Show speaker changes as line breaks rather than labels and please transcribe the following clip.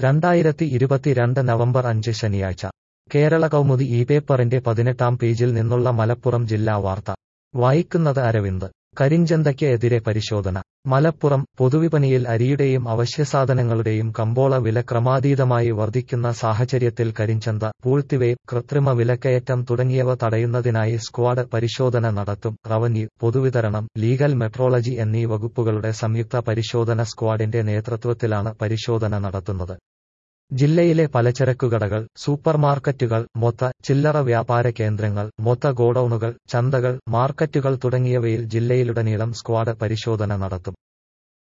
രണ്ടായിരത്തി ഇരുപത്തിരണ്ട് നവംബർ അഞ്ച് ശനിയാഴ്ച കേരള കൗമുദി ഈ പേപ്പറിന്റെ പതിനെട്ടാം പേജിൽ നിന്നുള്ള മലപ്പുറം ജില്ലാ വാർത്ത വായിക്കുന്നത് അരവിന്ദ് കരിഞ്ചന്തയ്ക്ക് എതിരെ പരിശോധന മലപ്പുറം പൊതുവിപണിയിൽ അരിയുടെയും അവശ്യസാധനങ്ങളുടെയും കമ്പോള വില ക്രമാതീതമായി വർദ്ധിക്കുന്ന സാഹചര്യത്തിൽ കരിഞ്ചന്ത പൂഴ്ത്തിവയ്പ് കൃത്രിമ വിലക്കയറ്റം തുടങ്ങിയവ തടയുന്നതിനായി സ്ക്വാഡ് പരിശോധന നടത്തും റവന്യൂ പൊതുവിതരണം ലീഗൽ മെട്രോളജി എന്നീ വകുപ്പുകളുടെ സംയുക്ത പരിശോധന സ്ക്വാഡിന്റെ നേതൃത്വത്തിലാണ് പരിശോധന നടത്തുന്നത് ജില്ലയിലെ പലചരക്കുകടകൾ സൂപ്പർമാർക്കറ്റുകൾ മൊത്ത ചില്ലറ വ്യാപാര കേന്ദ്രങ്ങൾ മൊത്ത ഗോഡൌണുകൾ ചന്തകൾ മാർക്കറ്റുകൾ തുടങ്ങിയവയിൽ ജില്ലയിലുടനീളം സ്ക്വാഡ് പരിശോധന നടത്തും